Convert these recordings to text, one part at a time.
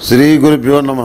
శ్రీ గురుభ్యో నమ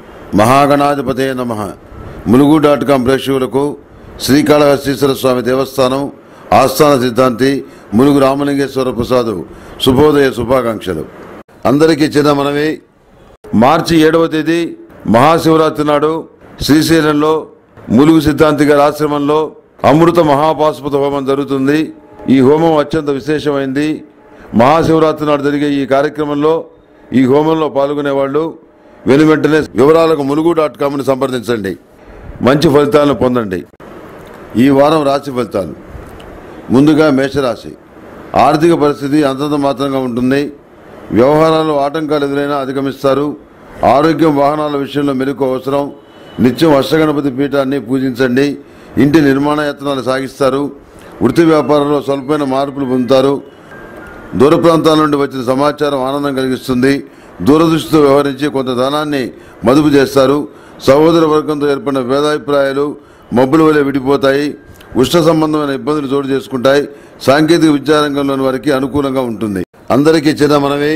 మహాగణాధిపతే నమ ములుగు డాట్ కాం ప్రేక్షకులకు శ్రీకాళహస్తీశ్వర స్వామి దేవస్థానం ఆస్థాన సిద్ధాంతి ములుగు రామలింగేశ్వర ప్రసాద్ శుభోదయ శుభాకాంక్షలు అందరికీ చిన్న మనవి మార్చి ఏడవ తేదీ మహాశివరాత్రి నాడు శ్రీశైలంలో ములుగు సిద్ధాంతి గారి ఆశ్రమంలో అమృత మహాపాశుపత హోమం జరుగుతుంది ఈ హోమం అత్యంత విశేషమైంది మహాశివరాత్రి నాడు జరిగే ఈ కార్యక్రమంలో ఈ హోమంలో పాల్గొనే వాళ్ళు వెను వెంటనే వివరాలకు ములుగు డాట్ కామ్ని సంప్రదించండి మంచి ఫలితాలను పొందండి ఈ వారం రాశి ఫలితాలు ముందుగా మేషరాశి ఆర్థిక పరిస్థితి అంతంత మాత్రంగా ఉంటుంది వ్యవహారాల్లో ఆటంకాలు ఎదురైనా అధిగమిస్తారు ఆరోగ్యం వాహనాల విషయంలో మెలకు అవసరం నిత్యం అష్టగణపతి పీఠాన్ని పూజించండి ఇంటి నిర్మాణ యత్నాలు సాగిస్తారు వృత్తి వ్యాపారంలో స్వల్పమైన మార్పులు పొందుతారు దూర ప్రాంతాల నుండి వచ్చిన సమాచారం ఆనందం కలిగిస్తుంది దూరదృష్టితో వ్యవహరించి కొంత ధనాన్ని మదుపు చేస్తారు సహోదర వర్గంతో ఏర్పడిన భేదాభిప్రాయాలు మబ్బుల వలె విడిపోతాయి ఉష్ణ సంబంధమైన ఇబ్బందులు చోటు చేసుకుంటాయి సాంకేతిక విద్యారంగంలోని వారికి అనుకూలంగా ఉంటుంది అందరికీ చిన్న మనవి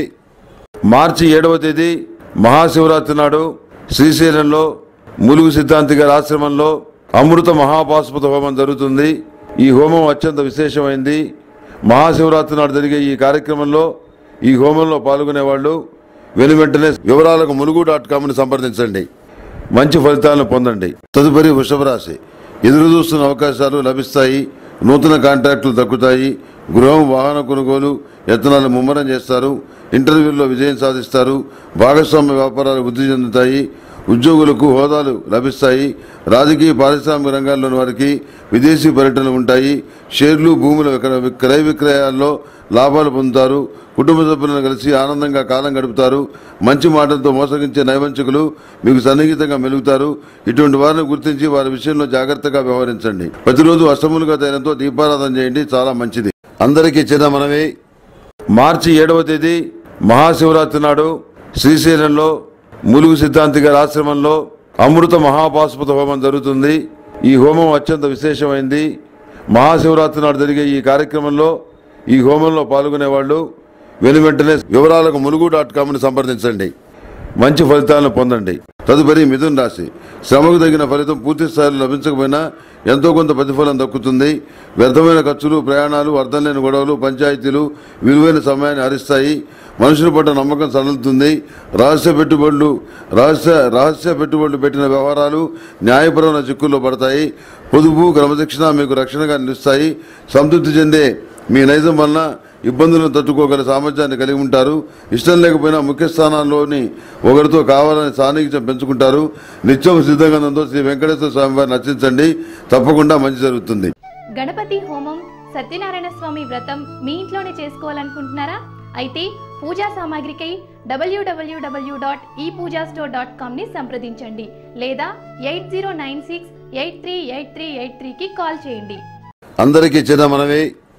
మార్చి ఏడవ తేదీ మహాశివరాత్రి నాడు శ్రీశైలంలో ములుగు సిద్ధాంతి గారి ఆశ్రమంలో అమృత మహాపాశుపత హోమం జరుగుతుంది ఈ హోమం అత్యంత విశేషమైంది మహాశివరాత్రి నాడు జరిగే ఈ కార్యక్రమంలో ఈ హోమంలో పాల్గొనే వాళ్ళు వెను వెంటనే వివరాలకు ములుగు డాట్ కామ్ని సంప్రదించండి మంచి ఫలితాలను పొందండి తదుపరి వృషభ రాశి ఎదురు చూస్తున్న అవకాశాలు లభిస్తాయి నూతన కాంట్రాక్టులు దక్కుతాయి గృహం వాహన కొనుగోలు యత్నాలు ముమ్మరం చేస్తారు ఇంటర్వ్యూల్లో విజయం సాధిస్తారు భాగస్వామ్య వ్యాపారాలు వృద్ధి చెందుతాయి ఉద్యోగులకు హోదాలు లభిస్తాయి రాజకీయ పారిశ్రామిక రంగాల్లోని వారికి విదేశీ పర్యటనలు ఉంటాయి షేర్లు భూముల విక్ర- క్రయ విక్రయాల్లో లాభాలు పొందుతారు కుటుంబ సభ్యులను కలిసి ఆనందంగా కాలం గడుపుతారు మంచి మాటలతో మోసగించే నైవంచకులు మీకు సన్నిహితంగా మెలుగుతారు ఇటువంటి వారిని గుర్తించి వారి విషయంలో జాగ్రత్తగా వ్యవహరించండి ప్రతిరోజు అష్టములుగా తైలంతో దీపారాధన చేయండి చాలా మంచిది అందరికీ చిన్న మనవి మార్చి ఏడవ తేదీ మహాశివరాత్రి నాడు శ్రీశైలంలో ములుగు సిద్ధాంతి గారి ఆశ్రమంలో అమృత మహాపాశుపత హోమం జరుగుతుంది ఈ హోమం అత్యంత విశేషమైంది మహాశివరాత్రి నాడు జరిగే ఈ కార్యక్రమంలో ఈ హోమంలో పాల్గొనే వాళ్ళు వెను వెంటనే వివరాలకు ములుగు డాట్ కామ్ని సంప్రదించండి మంచి ఫలితాలను పొందండి తదుపరి మిథున్ రాశి శ్రమకు తగిన ఫలితం పూర్తి స్థాయిలో లభించకపోయినా ఎంతో కొంత ప్రతిఫలం దక్కుతుంది వ్యర్థమైన ఖర్చులు ప్రయాణాలు అర్థం లేని గొడవలు పంచాయతీలు విలువైన సమయాన్ని హరిస్తాయి మనుషుల పట్ల నమ్మకం సడలుతుంది రహస్య పెట్టుబడులు రహస్య రహస్య పెట్టుబడులు పెట్టిన వ్యవహారాలు న్యాయపరమైన చిక్కుల్లో పడతాయి పొదుపు క్రమశిక్షణ మీకు రక్షణగా నిలుస్తాయి సంతృప్తి చెందే మీ నైజం వలన ఇబ్బందులను తట్టుకోగల సామర్థ్యాన్ని కలిగి ఉంటారు ఇష్టం లేకపోయినా ముఖ్య స్థానాల్లోని ఒకరితో కావాలని సాన్నిహిత్యం పెంచుకుంటారు నిత్యం సిద్ధగంధంతో శ్రీ వెంకటేశ్వర స్వామి వారిని నచ్చించండి తప్పకుండా మంచి జరుగుతుంది గణపతి హోమం సత్యనారాయణ స్వామి వ్రతం మీ ఇంట్లోనే చేసుకోవాలనుకుంటున్నారా అయితే పూజా సామాగ్రికై డబ్ల్యూడబ్ల్యూడబ్ల్యూ డాట్ ఈ పూజా స్టోర్ డాట్ కామ్ని సంప్రదించండి లేదా eight zero nine six eight three eight three eight త్రీకి కాల్ చేయండి అందరికీ చిన్న మనవి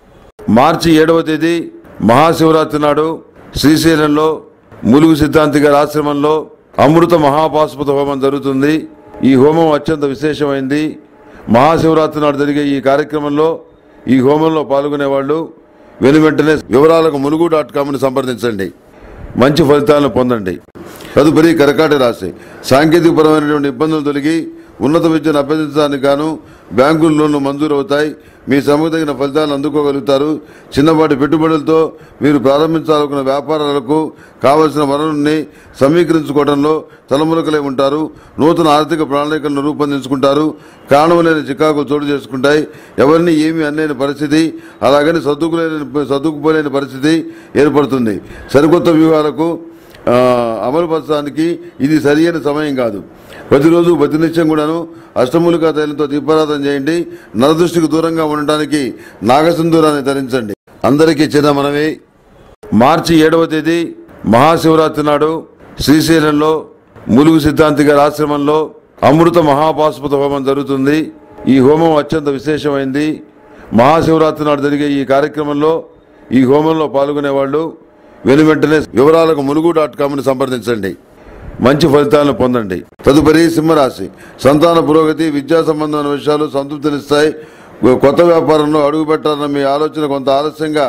మార్చి ఏడవ తేదీ మహాశివరాత్రి నాడు శ్రీశైలంలో ములుగు సిద్ధాంతి గారి ఆశ్రమంలో అమృత మహాపాశుపత హోమం జరుగుతుంది ఈ హోమం అత్యంత విశేషమైంది మహాశివరాత్రి నాడు జరిగే ఈ కార్యక్రమంలో ఈ హోమంలో పాల్గొనే వాళ్ళు వెను వెంటనే వివరాలకు ములుగు డాట్ కామ్ని సంప్రదించండి మంచి ఫలితాలను పొందండి తదుపరి కరకాట రాశి సాంకేతికపరమైనటువంటి ఇబ్బందులు తొలగి ఉన్నత విద్యను అభ్యసించడానికి గాను బ్యాంకుల లోన్లు మంజూరు అవుతాయి మీ శ్రమకు తగిన ఫలితాలను అందుకోగలుగుతారు చిన్నపాటి పెట్టుబడులతో మీరు ప్రారంభించాలనుకున్న వ్యాపారాలకు కావలసిన వనరుల్ని సమీకరించుకోవడంలో తలములకలై ఉంటారు నూతన ఆర్థిక ప్రణాళికలను రూపొందించుకుంటారు కారణం లేని చికాకులు చోటు చేసుకుంటాయి ఎవరిని ఏమీ అనలేని పరిస్థితి అలాగని సర్దుకులేని సర్దుకుపోలేని పరిస్థితి ఏర్పడుతుంది సరికొత్త వ్యూహాలకు ఆ, అమలుపరచడానికి ఇది సరియైన సమయం కాదు ప్రతిరోజు ప్రతినిత్యం కూడాను అష్టములుగా తైలంతో దీపారాధన చేయండి నరదృష్టికి దూరంగా ఉండటానికి నాగసింధూరాన్ని ధరించండి అందరికీ చిన్న మనవి మార్చి ఏడవ తేదీ మహాశివరాత్రి నాడు శ్రీశైలంలో ములుగు సిద్ధాంతి గారి ఆశ్రమంలో అమృత మహాపాశుపత హోమం జరుగుతుంది ఈ హోమం అత్యంత విశేషమైంది మహాశివరాత్రి నాడు జరిగే ఈ కార్యక్రమంలో ఈ హోమంలో పాల్గొనే వాళ్ళు వెను వెంటనే వివరాలకు ములుగు డాట్ కామ్ని సంప్రదించండి మంచి ఫలితాలను పొందండి తదుపరి సింహరాశి సంతాన పురోగతి విద్యా సంబంధమైన విషయాలు సంతృప్తినిస్తాయి కొత్త వ్యాపారంలో అడుగు పెట్టాలన్న మీ ఆలోచన కొంత ఆలస్యంగా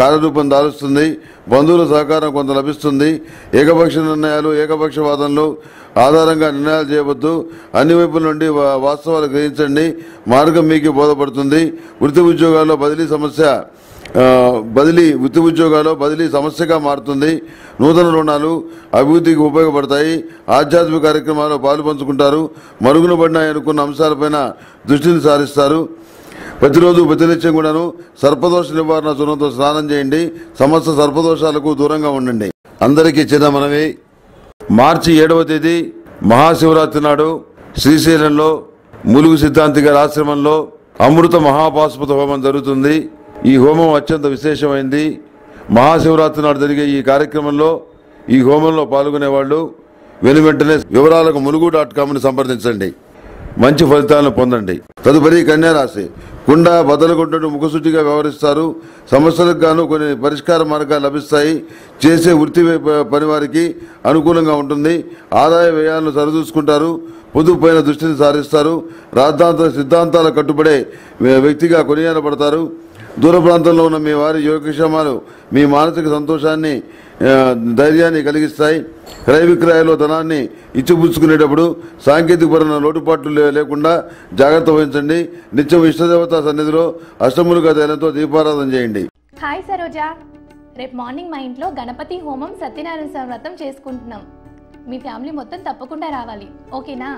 కార్యరూపం దాలుస్తుంది బంధువుల సహకారం కొంత లభిస్తుంది ఏకపక్ష నిర్ణయాలు ఏకపక్ష వాదనలు ఆధారంగా నిర్ణయాలు చేయవద్దు అన్ని వైపుల నుండి వా- వాస్తవాలు గ్రహించండి మార్గం మీకు బోధపడుతుంది వృత్తి ఉద్యోగాల్లో బదిలీ సమస్య ఆ, బదిలీ వృత్తి ఉద్యోగాల్లో బదిలీ సమస్యగా మారుతుంది నూతన రుణాలు అభివృద్ధికి ఉపయోగపడతాయి ఆధ్యాత్మిక కార్యక్రమాల్లో పాలు పంచుకుంటారు మరుగున పడినాయి అనుకున్న అంశాలపైన దృష్టిని సారిస్తారు ప్రతిరోజు ప్రతినిత్యం కూడాను సర్పదోష నివారణ చూడంతో స్నానం చేయండి సమస్త సర్పదోషాలకు దూరంగా ఉండండి అందరికీ చిన్న మనవి మార్చి ఏడవ తేదీ మహాశివరాత్రి నాడు శ్రీశైలంలో ములుగు సిద్ధాంతి గారి ఆశ్రమంలో అమృత మహాపాశుపత హోమం జరుగుతుంది ఈ హోమం అత్యంత విశేషమైంది మహాశివరాత్రి నాడు జరిగే ఈ కార్యక్రమంలో ఈ హోమంలో పాల్గొనేవాళ్ళు వెను వెంటనే వివరాలకు ములుగు డాట్ కామ్ని సంప్రదించండి మంచి ఫలితాలను పొందండి తదుపరి కన్యారాశి కుండ బదలుగుంటూ ముఖశుచిగా వ్యవహరిస్తారు సమస్యలకు గాను కొన్ని పరిష్కార మార్గాలు లభిస్తాయి చేసే వృత్తి ప- పని వారికి అనుకూలంగా ఉంటుంది ఆదాయ వ్యయాలను సరిచూసుకుంటారు పొదుపుపైన దృష్టిని సారిస్తారు రాద్ధాంత సిద్ధాంతాల కట్టుబడే వ్యక్తిగా కొనియాడబడతారు దూర ప్రాంతంలో ఉన్న మీ వారి యోగక్షేమాలు మీ మానసిక సంతోషాన్ని ఆ, ధైర్యాన్ని కలిగిస్తాయి క్రయ విక్రయాల్లో ధనాన్ని ఇచ్చిపుచ్చుకునేటప్పుడు సాంకేతికపరమైన లోటుపాట్లు లే- లేకుండా జాగ్రత్త వహించండి నిత్యం ఇష్టదేవత సన్నిధిలో అష్టములుగా తైలంతో దీపారాధన చేయండి హాయ్ సరోజా రేపు మార్నింగ్ మా ఇంట్లో గణపతి హోమం సత్యనారాయణ స్వామి వ్రతం చేసుకుంటున్నాం మీ ఫ్యామిలీ మొత్తం తప్పకుండా రావాలి ఓకేనా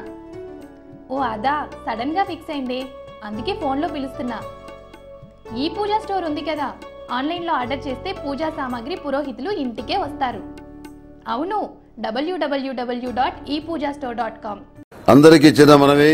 ఓ అదా సడన్ గా ఫిక్స్ అయిందే అందుకే ఫోన్లో పిలుస్తున్నా ఈ పూజా స్టోర్ ఉంది కదా ఆన్లైన్లో ఆర్డర్ చేస్తే పూజా సామాగ్రి పురోహితులు ఇంటికే వస్తారు అవును డబ్ల్యూడబ్ల్యూడబ్ల్యూ డాట్ ఈ పూజా స్టోర్ డాట్ కామ్ అందరికీ చిన్న మనవి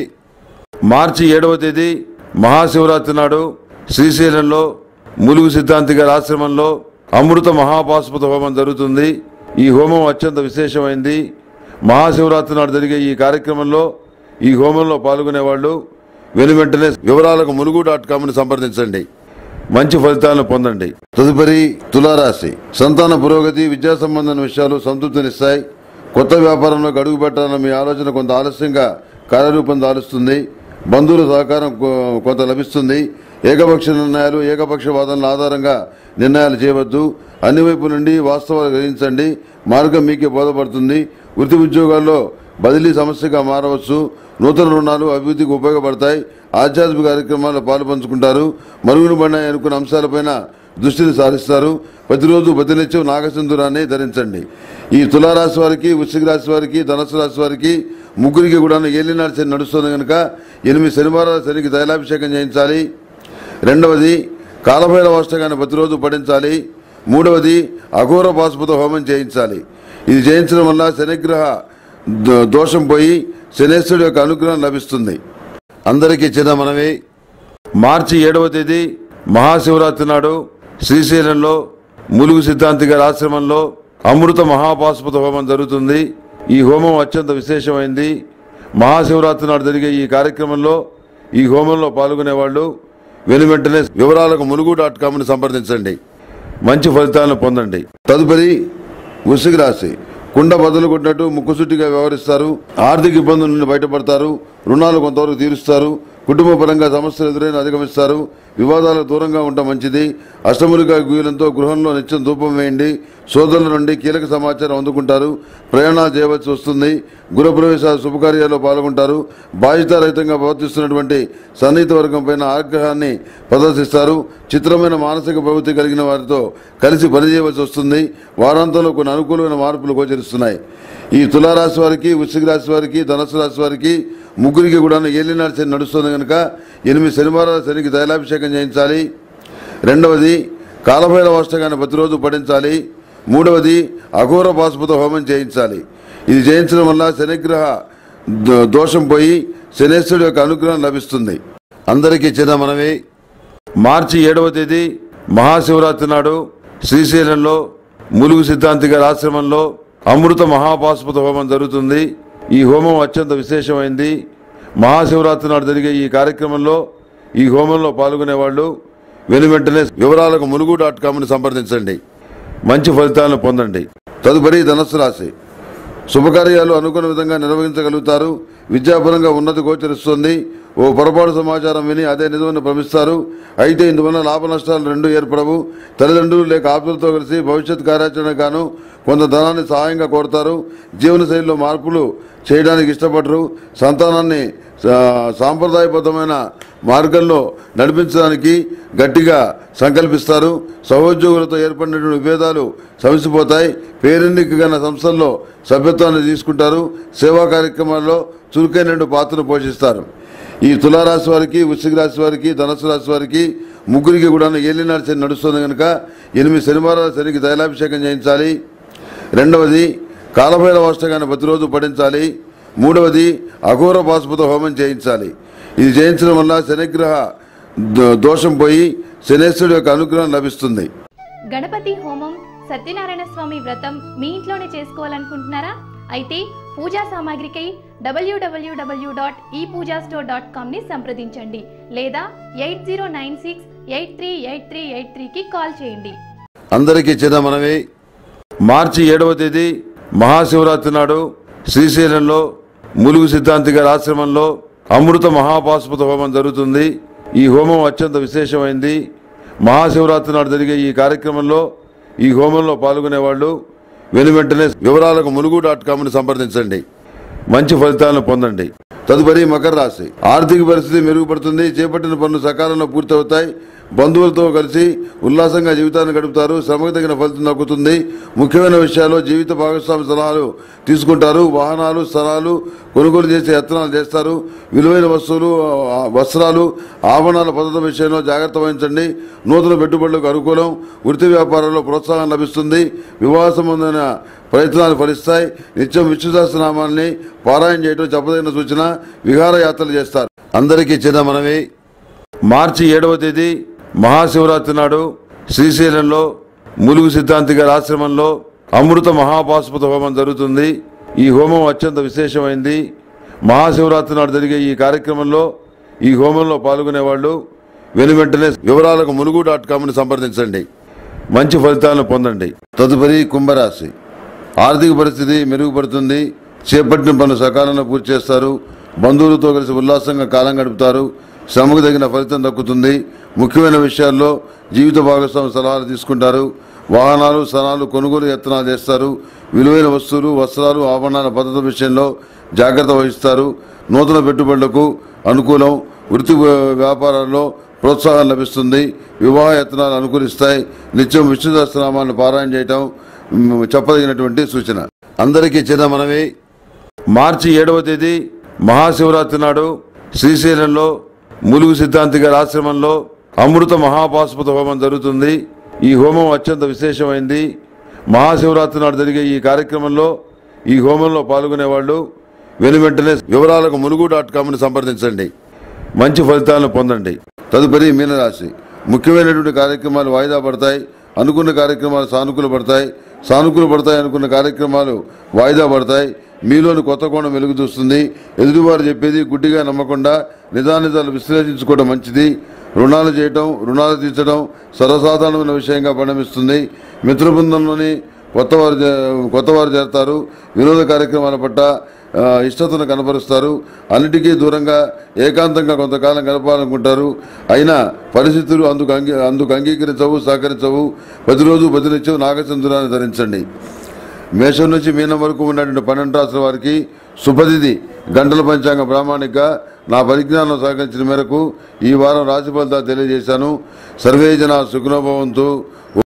మార్చి ఏడవ తేదీ మహాశివరాత్రి నాడు శ్రీశైలంలో ములుగు సిద్ధాంతి గారి ఆశ్రమంలో అమృత మహాపాశుపత హోమం జరుగుతుంది ఈ హోమం అత్యంత విశేషమైంది మహాశివరాత్రి నాడు జరిగే ఈ కార్యక్రమంలో ఈ హోమంలో పాల్గొనేవాళ్ళు వెను వెంటనే వివరాలకు ములుగు డాట్ కామ్ని సంప్రదించండి మంచి ఫలితాలను పొందండి తదుపరి తులారాశి సంతాన పురోగతి విద్యా సంబంధమైన విషయాలు సంతృప్తినిస్తాయి కొత్త వ్యాపారంలోకి అడుగు పెట్టాలన్న మీ ఆలోచన కొంత ఆలస్యంగా కార్యరూపం దాలుస్తుంది బంధువుల సహకారం కొ- కొంత లభిస్తుంది ఏకపక్ష నిర్ణయాలు ఏకపక్ష వాదనల ఆధారంగా నిర్ణయాలు చేయవద్దు అన్ని వైపు నుండి వాస్తవాలు గ్రహించండి మార్గం మీకే బోధపడుతుంది వృత్తి ఉద్యోగాల్లో బదిలీ సమస్యగా మారవచ్చు నూతన రుణాలు అభివృద్ధికి ఉపయోగపడతాయి ఆధ్యాత్మిక కార్యక్రమాల్లో పాలు పంచుకుంటారు మరుగున పడినాయి అనుకున్న అంశాలపైన దృష్టిని సారిస్తారు ప్రతిరోజు ప్రతినిత్యం నాగసింధురాన్ని ధరించండి ఈ తులారాశి వారికి వృశ్చిక రాశి వారికి ధనస్సు రాశి వారికి ముగ్గురికి కూడా ఏలినాడు శని నడుస్తుంది కనుక ఎనిమిది శనివారాల శనికి తైలాభిషేకం చేయించాలి రెండవది కాలభైరవ అష్టకాన్ని ప్రతిరోజు పఠించాలి మూడవది అఘోర పాశుపత హోమం చేయించాలి ఇది చేయించడం వల్ల శనిగ్రహ దో- దోషం పోయి శనేశ్వరుడు యొక్క అనుగ్రహం లభిస్తుంది అందరికీ చిన్న మనవి మార్చి ఏడవ తేదీ మహాశివరాత్రి నాడు శ్రీశైలంలో ములుగు సిద్ధాంతి గారి ఆశ్రమంలో అమృత మహాపాశుపత హోమం జరుగుతుంది ఈ హోమం అత్యంత విశేషమైంది మహాశివరాత్రి నాడు జరిగే ఈ కార్యక్రమంలో ఈ హోమంలో పాల్గొనేవాళ్ళు వెను వెంటనే వివరాలకు ములుగు డాట్ కామ్ని సంప్రదించండి మంచి ఫలితాలను పొందండి తదుపరి వృశ్చిక రాశి కుండ బదులు కొట్టినట్టు ముక్కుసూటిగా వ్యవహరిస్తారు ఆర్థిక ఇబ్బందుల నుండి బయటపడతారు రుణాలు కొంతవరకు తీరుస్తారు కుటుంబ పరంగా సమస్యలు ఎదురైన అధిగమిస్తారు వివాదాలకు దూరంగా ఉండటం మంచిది అష్టములుగా గుయ్యలంతో గృహంలో నిత్యం ధూపం వేయండి సోదరుల నుండి కీలక సమాచారం అందుకుంటారు ప్రయాణాలు చేయవలసి వస్తుంది గృహప్రవేశాల శుభకార్యాల్లో పాల్గొంటారు బాధ్యతారహితంగా ప్రవర్తిస్తున్నటువంటి సన్నిహిత వర్గం పైన ఆగ్రహాన్ని ప్రదర్శిస్తారు చిత్రమైన మానసిక ప్రవృత్తి కలిగిన వారితో కలిసి పనిచేయవలసి వస్తుంది వారాంతంలో కొన్ని అనుకూలమైన మార్పులు గోచరిస్తున్నాయి ఈ తులారాశి వారికి వృశ్చిక రాశి వారికి ధనస్సు రాశి వారికి ముగ్గురికి కూడా ఏలినాడు శని నడుస్తుంది కనుక ఎనిమిది శనివారాల శనికి తైలాభిషేకం చేయించాలి రెండవది కాలభైరవ అష్టకాన్ని ప్రతిరోజు పఠించాలి మూడవది అఘోర పాశుపత హోమం చేయించాలి ఇది చేయించడం వల్ల శనిగ్రహ దో- దోషం పోయి శనేశ్వరుడు యొక్క అనుగ్రహం లభిస్తుంది అందరికీ చిన్న మనవి మార్చి ఏడవ తేదీ మహాశివరాత్రి నాడు శ్రీశైలంలో ములుగు సిద్ధాంతి గారి ఆశ్రమంలో అమృత మహాపాశుపత హోమం జరుగుతుంది ఈ హోమం అత్యంత విశేషమైంది మహాశివరాత్రి నాడు జరిగే ఈ కార్యక్రమంలో ఈ హోమంలో పాల్గొనేవాళ్ళు వెను వెంటనే వివరాలకు ములుగు డాట్ కామ్ని సంప్రదించండి మంచి ఫలితాలను పొందండి తదుపరి ధనస్సు రాశి శుభకార్యాలు అనుకున్న విధంగా నిర్వహించగలుగుతారు విద్యాపరంగా ఉన్నతి గోచరిస్తుంది ఓ పొరపాటు సమాచారం విని అదే నిజమని భ్రమిస్తారు అయితే ఇందువల్ల లాభ నష్టాలు రెండు ఏర్పడవు తల్లిదండ్రులు లేక ఆప్తులతో కలిసి భవిష్యత్ కార్యాచరణ గాను కొంత ధనాన్ని సహాయంగా కోరతారు జీవనశైలిలో మార్పులు చేయడానికి ఇష్టపడరు సంతానాన్ని ఆ, సాంప్రదాయబద్ధమైన మార్గంలో నడిపించడానికి గట్టిగా సంకల్పిస్తారు సహోద్యోగులతో ఏర్పడినటువంటి విభేదాలు సమసిపోతాయి పేరెన్నిక గల సంస్థల్లో సభ్యత్వాన్ని తీసుకుంటారు సేవా కార్యక్రమాల్లో చురుకైన పాత్రను పోషిస్తారు ఈ తులారాశి వారికి వృశ్చిక రాశి వారికి ధనస్సు రాశి వారికి ముగ్గురికి కూడా ఏలినాడు శని నడుస్తుంది కనుక ఎనిమిది శనివారాల శనికి తైలాభిషేకం చేయించాలి రెండవది కాలభైరవ అష్టకాన్ని ప్రతిరోజు పఠించాలి మూడవది అఘోర పాశుపత హోమం చేయించాలి ఇది చేయించడం వల్ల శనిగ్రహ దో- దోషం పోయి శనేశ్వరుడు యొక్క అనుగ్రహం లభిస్తుంది గణపతి హోమం సత్యనారాయణ స్వామి వ్రతం మీ ఇంట్లోనే చేసుకోవాలనుకుంటున్నారా అయితే పూజా సామాగ్రికై డబ్ల్యూడబ్ల్యూడబ్ల్యూ డాట్ ఈ పూజా స్టోర్ డాట్ కామ్ని సంప్రదించండి లేదా eight zero nine six eight three eight three eight త్రీకి కాల్ చేయండి అందరికీ చిన్న మనవి మార్చి ఏడవ తేదీ మహాశివరాత్రి నాడు శ్రీశైలంలో ములుగు సిద్ధాంతి గారి ఆశ్రమంలో అమృత మహాపాశుపత హోమం జరుగుతుంది ఈ హోమం అత్యంత విశేషమైంది మహాశివరాత్రి నాడు జరిగే ఈ కార్యక్రమంలో ఈ హోమంలో పాల్గొనే వాళ్ళు వెను వెంటనే వివరాలకు ములుగు డాట్ కామ్ని సంప్రదించండి మంచి ఫలితాలను పొందండి తదుపరి మకర రాశి ఆర్థిక పరిస్థితి మెరుగుపడుతుంది చేపట్టిన పనులు సకాలంలో పూర్తవుతాయి బంధువులతో కలిసి ఉల్లాసంగా జీవితాన్ని గడుపుతారు శ్రమకు తగిన ఫలితం దక్కుతుంది ముఖ్యమైన విషయాల్లో జీవిత భాగస్వామి సలహాలు తీసుకుంటారు వాహనాలు స్థలాలు కొనుగోలు చేసే యత్నాలు చేస్తారు విలువైన వస్తువులు ఆ, వస్త్రాలు ఆభరణాల పద్ధతి విషయంలో జాగ్రత్త వహించండి నూతన పెట్టుబడులకు అనుకూలం వృత్తి వ్యాపారంలో ప్రోత్సాహం లభిస్తుంది వివాహ సంబంధమైన ప్రయత్నాలు ఫలిస్తాయి నిత్యం విష్ణుదాసనామాన్ని పారాయణ చేయడం చెప్పదగిన సూచన విహారయాత్రలు చేస్తారు అందరికీ చిన్న మనవి మార్చి ఏడవ తేదీ మహాశివరాత్రి నాడు శ్రీశైలంలో ములుగు సిద్ధాంతి గారి ఆశ్రమంలో అమృత మహాపాశుపత హోమం జరుగుతుంది ఈ హోమం అత్యంత విశేషమైంది మహాశివరాత్రి నాడు జరిగే ఈ కార్యక్రమంలో ఈ హోమంలో పాల్గొనే వాళ్ళు వెను వెంటనే వివరాలకు ములుగు డాట్ కామ్ని సంప్రదించండి మంచి ఫలితాలను పొందండి తదుపరి కుంభరాశి ఆర్థిక పరిస్థితి మెరుగుపడుతుంది చేపట్టిన పనులు సకాలంలో పూర్తి చేస్తారు బంధువులతో కలిసి ఉల్లాసంగా కాలం గడుపుతారు శ్రమకు తగిన ఫలితం దక్కుతుంది ముఖ్యమైన విషయాల్లో జీవిత భాగస్వామి సలహాలు తీసుకుంటారు వాహనాలు స్థలాలు కొనుగోలు యత్నాలు చేస్తారు విలువైన వస్తువులు వస్త్రాలు ఆభరణాల భద్రత విషయంలో జాగ్రత్త వహిస్తారు నూతన పెట్టుబడులకు అనుకూలం వృత్తి వ్య- వ్యాపారాల్లో ప్రోత్సాహం లభిస్తుంది వివాహ యత్నాలు అనుకూలిస్తాయి నిత్యం విష్ణు సహస్రనామాన్ని పారాయణ చేయటం మ్, చెప్పదగినటువంటి సూచన అందరికీ చిన్న మనవి మార్చి ఏడవ తేదీ మహాశివరాత్రి నాడు శ్రీశైలంలో ములుగు సిద్ధాంతి గారి ఆశ్రమంలో అమృత మహాపాశుపత హోమం జరుగుతుంది ఈ హోమం అత్యంత విశేషమైంది మహాశివరాత్రి నాడు జరిగే ఈ కార్యక్రమంలో ఈ హోమంలో పాల్గొనే వాళ్ళు వెను వెంటనే వివరాలకు ములుగు డాట్ కామ్ని సంప్రదించండి మంచి ఫలితాలను పొందండి తదుపరి మీనరాశి ముఖ్యమైనటువంటి కార్యక్రమాలు వాయిదా పడతాయి అనుకున్న కార్యక్రమాలు సానుకూల పడతాయి సానుకూల పడతాయి అనుకున్న కార్యక్రమాలు వాయిదా పడతాయి మీలోని కొత్త కోణం వెలుగు చూస్తుంది ఎదుటివారు చెప్పేది గుడ్డిగా నమ్మకుండా నిజానిజాలు విశ్లేషించుకోవడం మంచిది రుణాలు చేయటం రుణాలు తీర్చడం సర్వసాధారణమైన విషయంగా పరిణమిస్తుంది మిత్ర బృందంలోని కొత్తవారు జే- కొత్తవారు చేరతారు వినోద కార్యక్రమాల పట్ల ఆ, ఇష్టతను కనపరుస్తారు అన్నిటికీ దూరంగా ఏకాంతంగా కొంతకాలం గడపాలనుకుంటారు అయినా పరిస్థితులు అందుకు అంగీ అందుకు అంగీకరించవు సహకరించవు ప్రతిరోజు ప్రతినిత్యం నాగచంద్రాన్ని ధరించండి మేషం నుంచి మీనం వరకు ఉన్నటువంటి పన్నెండు రాష్ట్రాల వారికి శుభతిథి గంటల పంచాంగ ప్రామాణిక నా పరిజ్ఞానం సహకరించిన మేరకు ఈ వారం రాశి ఫలితాలు తెలియజేశాను సర్వే జన సుఖనోభవంతు